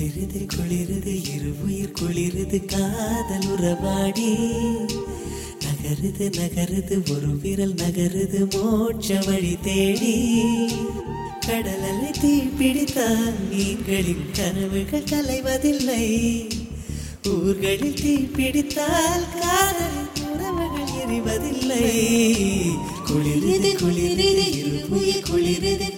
குளிருது குளிருது இருவுயிர் குளிருது காதல் உறவாடி நகருது நகருது ஒரு விரல் நகருது மோட்ச வழி தேடி கடலலை தீ பிடித்தால் மீன்களின் கனவுகள் கலைவதில்லை ஊர்களில் தீ பிடித்தால் காதலின் உறவுகள் எரிவதில்லை குளிருது குளிருது இருவுயிர் குளிருது